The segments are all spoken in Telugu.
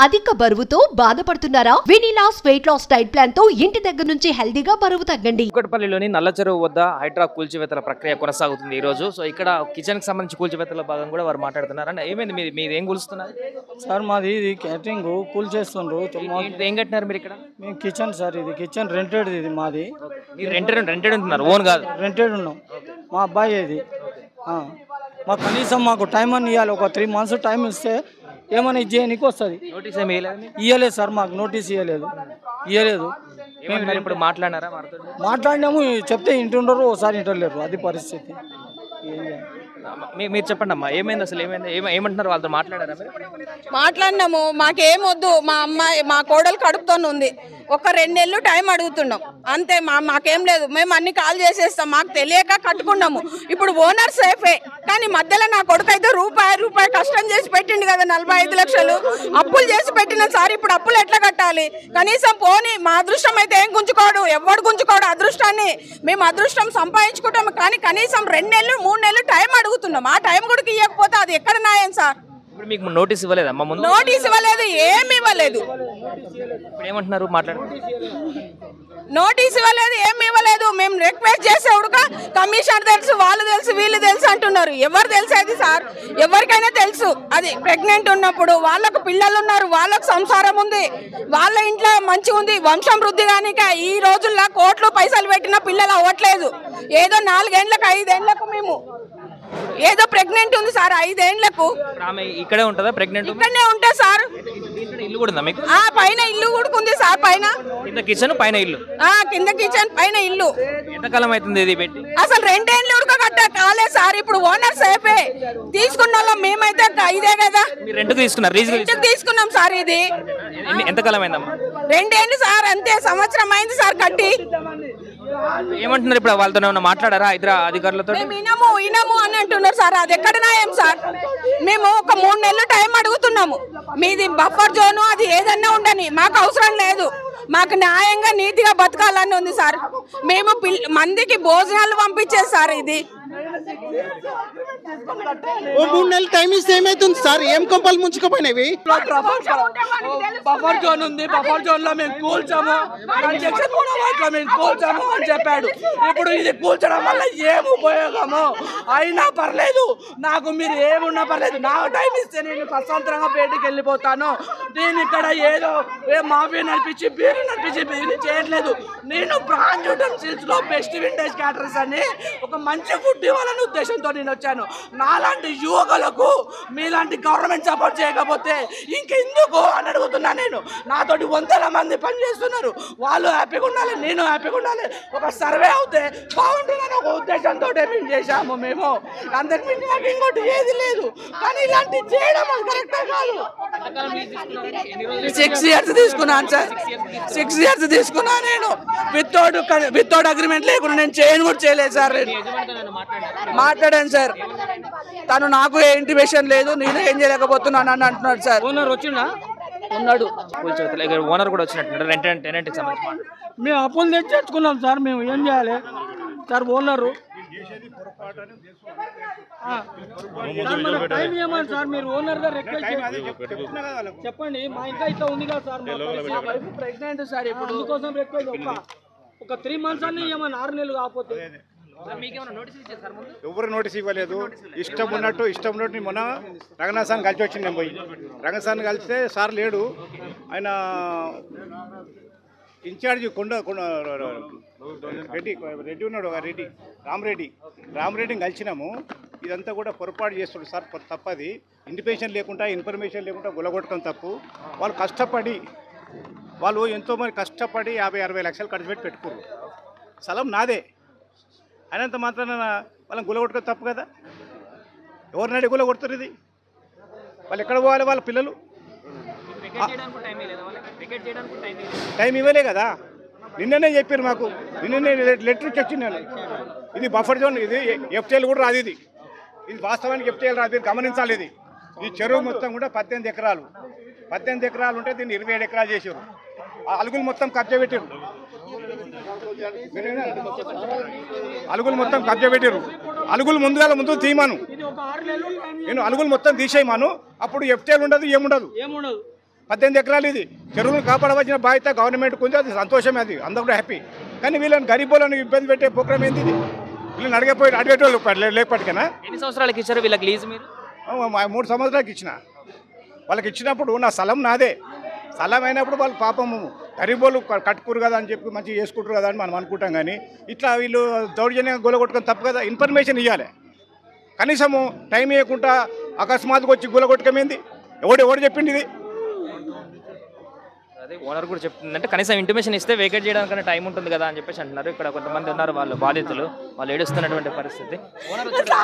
అధిక బరువుతో బాధపడుతున్నారా వెనీలాస్ వెయిట్ లాస్ డైట్ ప్లాన్ తో ఇంటి దగ్గర నుంచి హెల్దీగా బరువు తగ్గండి కుక్కటపల్లిలోని నల్ల చెరువు వద్ద హైడ్రా కూల్చివేతల ప్రక్రియ కొనసాగుతుంది ఈ రోజు సో ఇక్కడ కిచెన్ కి సంబంధించి కూల్చివేతల భాగం కూడా వారు మాట్లాడుతున్నారు అంటే ఏమైంది మీరు మీరు ఏం కూలుస్తున్నారు సార్ మాది ఇది క్యాటరింగ్ కూల్ చేస్తుండ్రు మా- ఏంటి- ఏం కట్టినారు మీరు ఇక్కడ మేము కిచెన్ సార్ ఇది కిచెన్ రెంటెడ్ ఇది మాది మీరు రెంటెడ్ రెంటెడ్ ఉంటున్నారు ఓన్ కాదు రెంటెడ్ ఉన్నాం మా అబ్బాయి ఇది ఆ. మాకు కనీసం మాకు టైం అని ఇవ్వాలి ఒక త్రీ మంత్స్ టైం ఇస్తే ఏమైనా ఇది చేయనీకి వస్తుంది నోటీస్ ఏమి వేయలేదు మీకు? ఇవ్వలేదు సార్ మాకు నోటీస్ ఇవ్వలేదు ఇవ్వలేదు ఏమంటున్నారు ఇప్పుడు మాట్లాడినారా వారితో మాట్లాడినాము చెప్తే ఇంటుండరు ఒకసారి ఇంటలేరు అది పరిస్థితి ఏం చేయాలి? మీ- మీరు చెప్పండి అమ్మా ఏమైంది అసలు ఏమైంది ఏమ- ఏమంటున్నారు వాళ్ళతో మాట్లాడారా మీరు మాట్లాడినాము మాకేమొద్దు మా అమ్మాయి మా కోడలు కడుపుతోనే ఉంది ఒక రెండు నెలలు టైం అడుగుతున్నాం అంతే మా మాకేం లేదు మేము అన్ని కాల్ చేసేస్తాం మాకు తెలియక కట్టుకున్నాము ఇప్పుడు ఓనర్ సేఫే కానీ మధ్యలో నా కొడుకు అయితే రూపాయి రూపాయి కష్టం చేసి పెట్టిండు కదా నలభై ఐదు లక్షలు అప్పులు చేసి పెట్టిన సార్ ఇప్పుడు అప్పులు ఎట్లా కట్టాలి కనీసం పోని మా అదృష్టం అయితే ఏం గుంజుకోడు ఎవడు గుంజుకోడు అదృష్టాన్ని మేము అదృష్టం సంపాదించుకుంటాం కానీ కనీసం రెండు నెలలు మూడు నెలలు టైం అడుగుతున్నాం ఆ టైం కూడా ఇవ్వకపోతే అది ఎక్కడ న్యాయం సార్ ఇప్పుడు మీకు నోటీస్ ఇవ్వలేదమ్మా ముందు నోటీస్ ఇవ్వలేదు ఏమి ఇవ్వలేదు ఇప్పుడు ఏమంటున్నారు మాట్లాడు నోటీస్ ఇవ్వలేదు ఏమి ఇవ్వలేదు మేము రిక్వెస్ట్ చేసే ఉడక కమిషనర్ తెలుసు వాళ్ళు తెలుసు వీళ్ళు తెలుసు అంటున్నారు ఎవరు తెలిసేది సార్ ఎవరికైనా తెలుసు అది ప్రెగ్నెంట్ ఉన్నప్పుడు వాళ్ళకు పిల్లలు ఉన్నారు వాళ్ళకు సంసారం ఉంది వాళ్ళ ఇంట్లో మంచి ఉంది వంశం వృద్ధి కానిక ఈ రోజుల్లో కోట్లు పైసలు పెట్టిన పిల్లలు అవ్వట్లేదు ఏదో నాలుగేండ్లకు ఐదేండ్లకు మేము ఏదో ప్రెగ్నెంట్ ఉంది సార్ ఐదేండ్లకు ఇప్పుడు ఆమె ఇక్కడే ఉంటుందా ప్రెగ్నెంట్ ఇక్కడనే ఉంటే సార్ దీంట్లో ఇల్లు కూడా ఉందా మీకు ఆ పైన ఇల్లు కూడా సార్ పైన కింద కిచెన్ పైన ఇల్లు ఆ కింద కిచెన్ పైన ఇల్లు ఎంతకాలం అవుతుంది ఇది పెట్టి అసలు రెండేళ్ళు ఉడక కట్ట కాలే సార్ ఇప్పుడు ఓనర్ సేపే తీసుకున్న వాళ్ళం మేమైతే క- ఇదే కదా మీరు రెంట్కి తీసుకున్నారు రీజన్ ఇంటికి తీసుకున్నాం సార్ ఇది ఎంతకాలం అయిందమ్మా రెండేళ్ళు సార్ అంతే సంవత్సరం అయింది సార్ కట్టి ఏమంటున్నారు ఇప్పుడు వాళ్ళతో ఏమన్నా మాట్లాడారా హైదరా అధికారులతో మేము ఇనము ఇనము అని అంటున్నారు సార్ అది ఎక్కడ న్యాయం సార్ మేము ఒక మూడు నెలలు టైం అడుగుతున్నాము మీది బఫర్ జోను అది ఏదన్నా ఉండని మాకు అవసరం లేదు మాకు న్యాయంగా నీతిగా బతకాలని ఉంది సార్ మేము పిల్- మందికి భోజనాలు పంపించేది సార్ ఇది ఓ మూడు నెలలు టైం ఇస్తే ఏమైతుంది సార్ ఏం కొంపలు ముంచుకుపోయినవి బఫర్ జోన్ ఉంది బఫర్ జోన్ లో మేము కూల్చాము కన్స్ట్రక్షన్ కూడా వాటిలో మేము కూల్చాము అని చెప్పాడు ఇప్పుడు ఇది కూల్చడం వల్ల ఏం ఉపయోగము అయినా పర్లేదు నాకు మీరు ఏమున్నా పర్లేదు నాకు టైం ఇస్తే నేను స్వతంత్రంగా పేటకి వెళ్ళిపోతాను నేను ఇక్కడ ఏదో ఏ మాఫీ నడిపించి బీరు నడిపించి బీరు చేయట్లేదు నేను బ్రాండ్ యూటెన్సిల్స్ లో బెస్ట్ వింటేజ్ క్యాటరర్స్ అని ఒక మంచి ఫుడ్ ఇవ్వాలనే ఉద్దేశంతో నేను వచ్చాను నాలాంటి యువకులకు మీలాంటి గవర్నమెంట్ సపోర్ట్ చేయకపోతే ఇంకెందుకు అని అడుగుతున్నా నేను నాతోటి వందల మంది పని చేస్తున్నారు వాళ్ళు హ్యాపీగా ఉండాలి నేను హ్యాపీగా ఉండాలి ఒక సర్వే అవుతే బాగుంటుందని ఒక ఉద్దేశంతో మేము చేశాము మేము అందరికి మించి నాకు ఇంకోటి ఏది లేదు కానీ ఇలాంటి చేయడం అది కరెక్టే కాదు సిక్స్ ఇయర్స్ తీసుకున్నాను సార్ సిక్స్ ఇయర్స్ తీసుకున్నా నేను వితౌట్ వితౌట్ అగ్రిమెంట్ లేకుండా నేను చేయను కూడా చేయలేదు సార్ నేను మాట్లాడాను సార్ తను నాకు ఏ ఇంటిమేషన్ లేదు నేను ఏం చేయలేకపోతున్నాను అని అంటున్నాడు సార్ ఓనర్ వచ్చిండా ఉన్నాడు ఓనర్ కూడా వచ్చినట్టు రెంట్ టెనెంట్ కి సంబంధించి మాట్లాడు. మేము అప్పులు తెచ్చేసుకున్నాం సార్ మేము ఏం చేయాలి సార్ ఓనరు ఆ. సార్, మనకు టైం ఇవ్వమని సార్ మీరు ఓనర్ గా రిక్వెస్ట్ చేసి చెప్పండి మా ఇంకా ఇట్లా ఉంది కదా సార్ మా పరిస్థితి. ప్రెగ్నెంట్ సార్ ఇప్పుడు అందుకోసం రిక్వెస్ట్ ఒక ఒక త్రీ మంత్స్ అన్ని ఇవ్వమని ఆరు నెలలు కాకపోతే ఎవరు నోటీస్ ఇవ్వలేదు ఇష్టం ఉన్నట్టు ఇష్టం ఉన్నట్టు నేను మొన్న రంగనాథాన్ని కలిసి వచ్చింది నేను పోయి రంగనాథాన్ని కలిస్తే సార్ లేడు ఆయన ఇన్ఛార్జ్ కొండ కొండ రెడ్డి రెడ్డి ఉన్నాడు ఒక రెడ్డి రామరెడ్డి రామరెడ్డిని కలిసినాము ఇదంతా కూడా పొరపాటు చేస్తున్నాడు సార్ పొ- తప్పది ఇండిపెన్షన్ లేకుండా ఇన్ఫర్మేషన్ లేకుండా గులగొట్టడం తప్పు వాళ్ళు కష్టపడి వాళ్ళు ఎంతోమంది కష్టపడి యాభై అరవై లక్షలు ఖర్చు పెట్టి పెట్టుకోరు స్థలం నాదే అయినంత మాత్రాన వాళ్ళని గులగొట్టుకొని తప్పు కదా ఎవరినాడు గులగొడుతారు ఇది వాళ్ళు ఎక్కడ పోవాలి వాళ్ళ పిల్లలు టైం ఇవ్వలే కదా నిన్ననే చెప్పారు మాకు నిన్ననే లెటర్ ఇచ్చి వచ్చింది నేను ఇది బఫర్ జోన్ ఇది ఎఫ్టీఎల్ కూడా రాదు ఇది ఇది వాస్తవానికి ఎఫ్టీఎల్ రాదు ఇది గమనించాలి ఇది ఈ చెరువు మొత్తం కూడా పద్దెనిమిది ఎకరాలు పద్దెనిమిది ఎకరాలు ఉంటే దీన్ని ఇరవై ఏడు ఎకరాలు చేసారు ఆ అలుగులు మొత్తం కబ్జా పెట్టారు అలుగులు మొత్తం కబ్జా పెట్టారు అలుగులు ముందుగా ముందు తీయమాను ఇది ఒక ఆరు నెలలు టైం నేను అలుగులు మొత్తం తీసేయమాను అప్పుడు ఎఫ్టీఎల్ ఉండదు ఏముండదు ఏముండదు పద్దెనిమిది ఎకరాలు ఇది చెరువులను కాపాడవలసిన బాధ్యత గవర్నమెంట్కి ఉంది అది సంతోషమే అది అందరూ కూడా హ్యాపీ కానీ వీళ్ళని గరీబులను ఇబ్బంది పెట్టే ప్రోగ్రామ్ ఏంది ఇది వీళ్ళని అడిగిపోయి అడిగేటోళ్ళు ప- లేకపోటికైనా ఎన్ని సంవత్సరాలకి ఇచ్చారు వీళ్ళకి లీజ్ మీరు ఆ, మా మూడు సంవత్సరాలకి ఇచ్చిన వాళ్ళకి ఇచ్చినప్పుడు నా స్థలం నాదే స్థలం అయినప్పుడు వాళ్ళు పాపము గరీబోళ్ళు క- కట్టుకురు కదా అని చెప్పి మంచిగా చేసుకుంటారు కదా అని మనం అనుకుంటాం కానీ ఇట్లా వీళ్ళు దౌర్జన్యంగా గొలగొట్టుకొని తప్పు కదా ఇన్ఫర్మేషన్ ఇవ్వాలి కనీసము టైం ఇవ్వకుండా అకస్మాత్తుగా వచ్చి గులగొట్టుకమేంది ఎవడు ఎవడు చెప్పింది ఇది అదే ఓనర్ కూడా చెప్తుందంటే కనీసం ఇంటిమేషన్ ఇస్తే వేకేట్ చేయడానికైనా టైం ఉంటుంది కదా అని చెప్పేసి అంటున్నారు ఇక్కడ కొంతమంది ఉన్నారు వాళ్ళు బాధితులు వాళ్ళు ఏడుస్తున్నటువంటి పరిస్థితి ఓనర్ వచ్చాడు.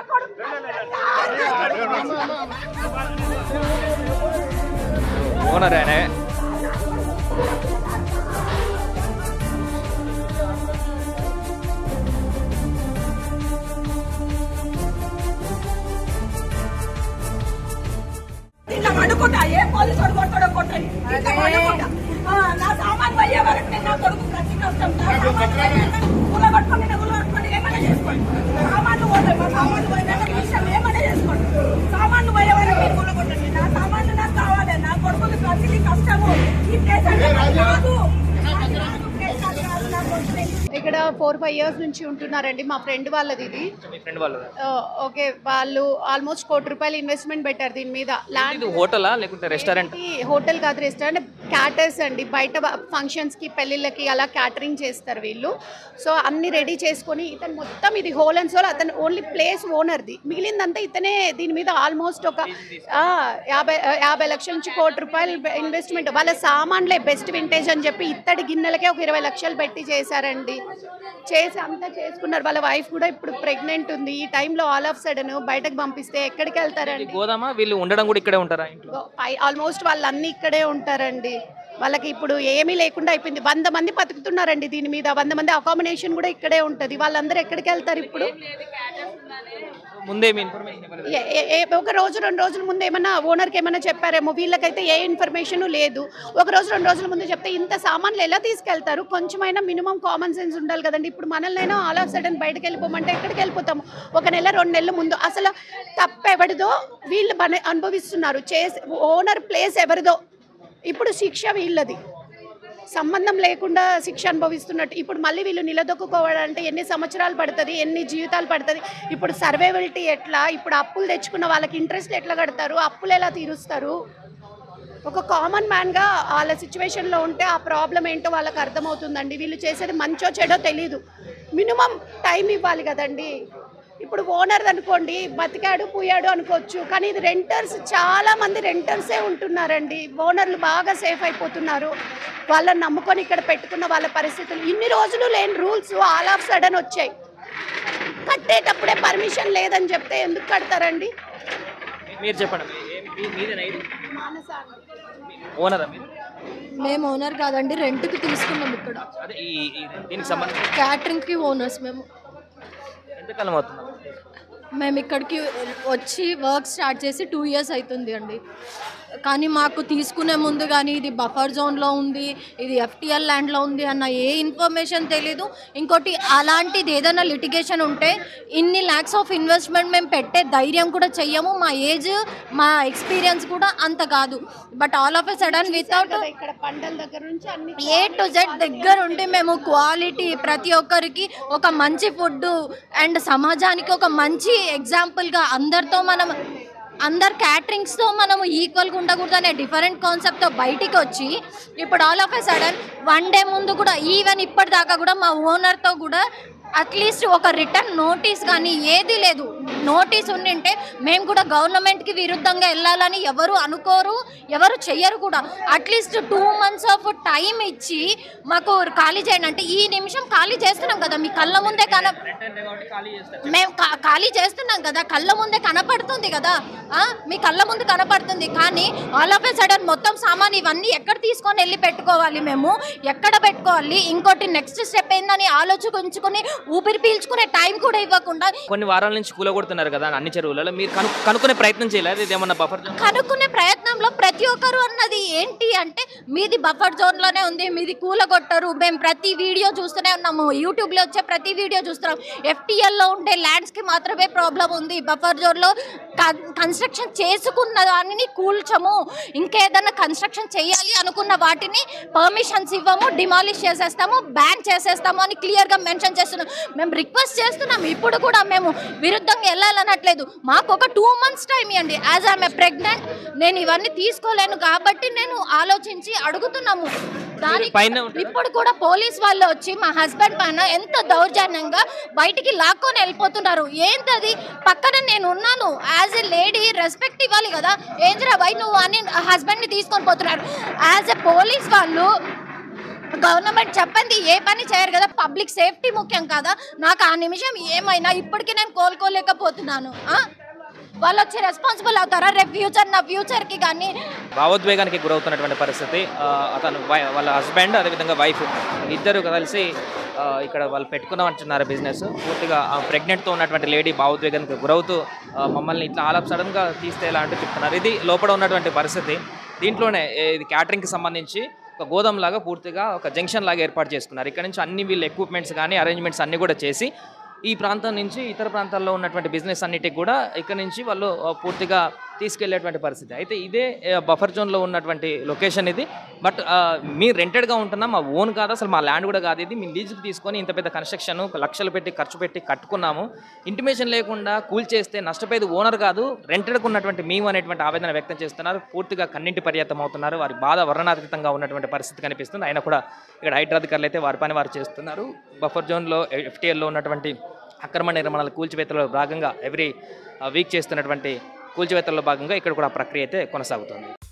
ఓనర్ ఆయన ఇట్లా వండుకుంటా ఏ పోలీసు వాడు కొడతాడో కొట్టండి ఇట్లా వండుకుంటా ఆ, నా సామాన్ పోయే వరకు నేను నా కొడుకు ప్రతి కష్టం నా సామాన్ గుల పట్టుకొని గుల పట్టుకొని ఏమైనా చేసుకోండి సామాన్లు పోతాయి మా సామాన్లు పోయినాక మీ ఇష్టం ఏమైనా చేసుకోండి సామాన్లు పోయే వరకు మీరు గుల కొట్టండి నా సామాన్లు నాకు కావాలి నా కొడుకుకి ప్రతిదీ కష్టము ఈ ప్లేస్ అంటే నాకు రాదు నాకు రాదు, ప్లేస్ నాకు రాదు, నా కొడుకునే. ఇక్కడ ఫోర్ ఫైవ్ ఇయర్స్ నుంచి ఉంటున్నారండి మా ఫ్రెండ్ వాళ్ళది ఇది మీ ఫ్రెండ్ వాళ్ళు ఆ, ఓకే వాళ్ళు ఆల్మోస్ట్ కోటి రూపాయలు ఇన్వెస్ట్మెంట్ పెట్టారు దీని మీద ల్యాండ్ ఇది హోటలా లేకుంటే రెస్టారెంట్ హోటల్ కాదు రెస్టారెంట్ క్యాటర్స్ అండి బయట ఫంక్షన్స్ కి పెళ్ళిళ్ళకి అలా క్యాటరింగ్ చేస్తారు వీళ్ళు సో అన్ని రెడీ చేసుకొని ఇతను మొత్తం ఇది హోల్ అండ్ సోల్ అతను ఓన్లీ ప్లేస్ ఓనర్ది మిగిలిందంతా ఇతనే దీని మీద ఆల్మోస్ట్ ఒక ఆ, యాభై ఆ, యాభై లక్షల నుంచి కోటి రూపాయలు ఇన్వెస్ట్మెంట్ వాళ్ళ సామాన్లే బెస్ట్ వింటేజ్ అని చెప్పి ఇత్తడి గిన్నెలకే ఒక ఇరవై లక్షలు పెట్టి చేశారండి చేసి అంతా చేసుకున్నారు వాళ్ళ వైఫ్ కూడా ఇప్పుడు ప్రెగ్నెంట్ ఉంది ఈ టైంలో ఆల్ ఆఫ్ సడన్ బయటకు పంపిస్తే ఎక్కడికి వెళ్తారండి గోదామా వీళ్ళు ఉండడం కూడా ఇక్కడే ఉంటారా ఇంట్లో ఆల్మోస్ట్ వాళ్ళు అన్ని ఇక్కడే ఉంటారండి వాళ్ళకి ఇప్పుడు ఏమీ లేకుండా అయిపోయింది వంద మంది బతుకుతున్నారండి దీని మీద వంద మంది అకామిడేషన్ కూడా ఇక్కడే ఉంటది వాళ్ళందరూ ఎక్కడికి వెళ్తారు ఇప్పుడు ముందే మీ ఇన్ఫర్మేషన్ ఇవ్వలేదు ఏ- ఏ- ఏ- ఒక రోజు రెండు రోజుల ముందు ఏమన్నా ఓనర్కి ఏమైనా చెప్పారేమో వీళ్ళకైతే ఏ ఇన్ఫర్మేషన్ లేదు ఒక రోజు రెండు రోజుల ముందు చెప్తే ఇంత సామాన్లు ఎలా తీసుకెళ్తారు కొంచెమైనా మినిమం కామన్ సెన్స్ ఉండాలి కదండి ఇప్పుడు మనల్నైనా ఆల్ ఆఫ్ సడన్ బయటకు వెళ్ళిపోమంటే ఎక్కడికి వెళ్ళిపోతాము ఒక నెల రెండు నెలల ముందు అసలు తప్పు ఎవరిదో వీళ్ళు బన అనుభవిస్తున్నారు చేసి ఓనర్ ప్లేస్ ఎవరిదో ఇప్పుడు శిక్ష వీళ్ళది సంబంధం లేకుండా శిక్ష అనుభవిస్తున్నట్టు ఇప్పుడు మళ్ళీ వీళ్ళు నిలదొక్కుకోవాలంటే ఎన్ని సంవత్సరాలు పడుతుంది ఎన్ని జీవితాలు పడుతుంది ఇప్పుడు సర్వైవలిటీ ఎట్లా ఇప్పుడు అప్పులు తెచ్చుకున్న వాళ్ళకి ఇంట్రెస్ట్ ఎట్లా కడతారు అప్పులు ఎలా తీరుస్తారు ఒక కామన్ మ్యాన్గా వాళ్ళ సిచ్యువేషన్లో ఉంటే ఆ ప్రాబ్లం ఏంటో వాళ్ళకి అర్థమవుతుందండి వీళ్ళు చేసేది మంచో చెడో తెలీదు మినిమం టైం ఇవ్వాలి కదండి ఇప్పుడు ఓనర్ అనుకోండి బతికాడు పోయాడు అనుకోవచ్చు కానీ ఇది రెంటర్స్ చాలా మంది రెంటర్సే ఉంటున్నారండి ఓనర్లు బాగా సేఫ్ అయిపోతున్నారు వాళ్ళని నమ్ముకొని ఇక్కడ పెట్టుకున్న వాళ్ళ పరిస్థితులు ఇన్ని రోజులు లేని రూల్స్ ఆల్ ఆఫ్ సడన్ వచ్చాయి కట్టేటప్పుడే పర్మిషన్ లేదని చెప్తే ఎందుకు కడతారండి మీరు చెప్పండి ఏ- మీ- మీదేనా ఇది ఓనరా మీరు మేము ఓనర్ కాదండి రెంట్కి తీసుకున్నాం ఇక్కడ అదే ఈ ఈ దీనికి సంబంధించి క్యాటరింగ్కి ఓనర్స్ మేము ఎంతకాలం అవుతుంది మేము ఇక్కడికి వచ్చి వర్క్ స్టార్ట్ చేసి టూ ఇయర్స్ అవుతుంది అండి కానీ మాకు తీసుకునే ముందు కానీ ఇది బఫర్ జోన్లో ఉంది ఇది ఎఫ్టిఎల్ ల్యాండ్లో ఉంది అన్న ఏ ఇన్ఫర్మేషన్ తెలీదు ఇంకోటి అలాంటిది ఏదైనా లిటిగేషన్ ఉంటే ఇన్ని ల్యాక్స్ ఆఫ్ ఇన్వెస్ట్మెంట్ మేము పెట్టే ధైర్యం కూడా చెయ్యము మా ఏజ్ మా ఎక్స్పీరియన్స్ కూడా అంత కాదు but all of a sudden without కదా ఇక్కడ పంటల దగ్గర నుంచి అన్ని ఏ టు జెడ్ దగ్గర ఉండి మేము క్వాలిటీ ప్రతి ఒక్కరికి ఒక మంచి ఫుడ్ అండ్ సమాజానికి ఒక మంచి ఎగ్జాంపుల్గా అందరితో మనం అందరు క్యాటరింగ్స్తో మనం ఈక్వల్గా ఉండకూడదు అనే డిఫరెంట్ కాన్సెప్ట్తో బయటికి వచ్చి ఇప్పుడు all of a sudden one day ముందు కూడా ఈవెన్ ఇప్పటిదాకా కూడా మా ఓనర్తో కూడా అట్లీస్ట్ ఒక రిటర్న్ నోటీస్ కానీ ఏది లేదు నోటీస్ ఉండింటే మేము కూడా గవర్నమెంట్కి విరుద్ధంగా వెళ్ళాలని ఎవరు అనుకోరు ఎవరు చెయ్యరు కూడా at least two months of time ఇచ్చి మాకు ఖాళీ చేయండి అంటే ఈ నిమిషం ఖాళీ చేస్తున్నాం కదా మీ కళ్ళ ముందే కన మేము కా- ఖాళీ చేస్తున్నాం కదా కళ్ళ ముందే కనపడుతుంది కదా ఆ? మీ కళ్ళ ముందు కనపడుతుంది కానీ ఆల్ ఆఫ్ ఏ సడన్ మొత్తం సామాన్ ఇవన్నీ ఎక్కడ తీసుకొని వెళ్ళి పెట్టుకోవాలి మేము ఎక్కడ పెట్టుకోవాలి ఇంకోటి నెక్స్ట్ స్టెప్ ఏందని ఆలోచించుకుని ఊపిరి పీల్చుకునే టైం కూడా ఇవ్వకుండా కొన్ని వారాల నుంచి కూలగొడుతున్నారు కదా అన్ని చెరువులలో మీరు కను కనుక్కునే ప్రయత్నం చేయలేదు ఇది ఏమన్నా బఫర్ జోన్ కనుక్కునే ప్రయత్నంలో ప్రతి ఒక్కరు అన్నది ఏంటి అంటే మీది బఫర్ జోన్ లోనే ఉంది మీది కూలగొట్టరు మేము ప్రతి వీడియో చూస్తూనే ఉన్నాము యూట్యూబ్ లో వచ్చే ప్రతి వీడియో చూస్తున్నాం FTL లో ఉండే ల్యాండ్స్ కి మాత్రమే ప్రాబ్లం ఉంది బఫర్ జోన్ లో కన్స్ట్రక్షన్ చేసుకున్న దానిని కూల్చము ఇంకేదైనా కన్స్ట్రక్షన్ చేయాలి అనుకున్న వాటిని పర్మిషన్స్ ఇవ్వము డిమాలిష్ చేసేస్తాము బ్యాన్ చేసేస్తాము అని క్లియర్ గా మెన్షన్ చేస్తున్నాం మేము రిక్వెస్ట్ చేస్తున్నాం ఇప్పుడు కూడా మేము విరుద్ధంగా వెళ్ళాలనట్లేదు మాకు ఒక టూ మంత్స్ టైం ఇవ్వండి యాజ్ ఆమె ప్రెగ్నెంట్ నేను ఇవన్నీ తీసుకోలేను కాబట్టి నేను ఆలోచించి అడుగుతున్నాము దాని పైన ఇప్పుడు కూడా పోలీస్ వాళ్ళు వచ్చి మా హస్బెండ్ పైన ఎంత దౌర్జన్యంగా బయటికి లాక్కొని వెళ్ళిపోతున్నారు ఏంటది పక్కన నేను ఉన్నాను యాజ్ ఎ లేడీ రెస్పెక్ట్ ఇవ్వాలి కదా ఏంద్రా బై నువ్వు అని హస్బెండ్ ని తీసుకొని పోతున్నారు యాజ్ ఎ పోలీస్ వాళ్ళు గవర్నమెంట్ చెప్పింది ఏ పని చేయరు కదా పబ్లిక్ సేఫ్టీ ముఖ్యం కదా నాకు ఆ నిమిషం ఏమైనా ఇప్పటికీ నేను కోలుకోలేకపోతున్నాను ఆ? వాళ్ళు వచ్చి రెస్పాన్సిబుల్ అవుతారా రేపు ఫ్యూచర్ నా ఫ్యూచర్కి కానీ భావోద్వేగానికి గురవుతున్నటువంటి పరిస్థితి ఆ, అతను వై- వాళ్ళ హస్బెండ్ అదేవిధంగా వైఫ్ ఇద్దరు కలిసి ఆ, ఇక్కడ వాళ్ళు పెట్టుకున్నామంటున్నారు బిజినెస్ పూర్తిగా ప్రెగ్నెంట్తో ఉన్నటువంటి లేడీ భావోద్వేగానికి గురవుతూ ఆ, మమ్మల్ని ఇట్లా ఆల్ ఆఫ్ సడన్గా తీస్తే ఎలా అంటూ చెప్తున్నారు ఇది లోపల ఉన్నటువంటి పరిస్థితి దీంట్లోనే ఏ, ఇది క్యాటరింగ్కి సంబంధించి ఒక గోదాం లాగా పూర్తిగా ఒక జంక్షన్ లాగా ఏర్పాటు చేసుకున్నారు ఇక్కడ నుంచి అన్ని వీళ్ళు ఎక్విప్మెంట్స్ కానీ అరేంజ్మెంట్స్ అన్ని కూడా చేసి ఈ ప్రాంతం నుంచి ఇతర ప్రాంతాల్లో ఉన్నటువంటి బిజినెస్ అన్నిటికి కూడా ఇక్కడ నుంచి వాళ్ళు ఆ, పూర్తిగా తీసుకెళ్లేటువంటి పరిస్థితి అయితే ఇదే బఫర్ జోన్లో ఉన్నటువంటి లొకేషన్ ఇది బట్ మీ రెంటెడ్గా ఉంటున్నాం మా ఓన్ కాదు అసలు మా ల్యాండ్ కూడా కాదు ఇది మీ లీజుకి తీసుకొని ఇంత పెద్ద కన్స్ట్రక్షన్ లక్షలు పెట్టి ఖర్చు పెట్టి కట్టుకున్నాము ఇంటిమేషన్ లేకుండా కూల్ చేస్తే నష్టపోయేది ఓనర్ కాదు రెంటెడ్గా ఉన్నటువంటి మేము అనేటువంటి ఆవేదన వ్యక్తం చేస్తున్నారు పూర్తిగా కన్నింటి పర్యాప్తం అవుతున్నారు వారి బాధ వర్ణనాతీతంగా ఉన్నటువంటి పరిస్థితి కనిపిస్తుంది అయినా కూడా ఇక్కడ హైడ్రా అధికారులు అయితే వారి పని వారు చేస్తున్నారు బఫర్ జోన్లో ఎఫ్టీఎల్లో ఉన్నటువంటి అక్రమ నిర్మాణాల కూల్చివేతలో భాగంగా ఎవ్రీ వీక్ చేస్తున్నటువంటి కూల్చివేతల్లో భాగంగా ఇక్కడ కూడా ఆ ప్రక్రియ అయితే కొనసాగుతుంది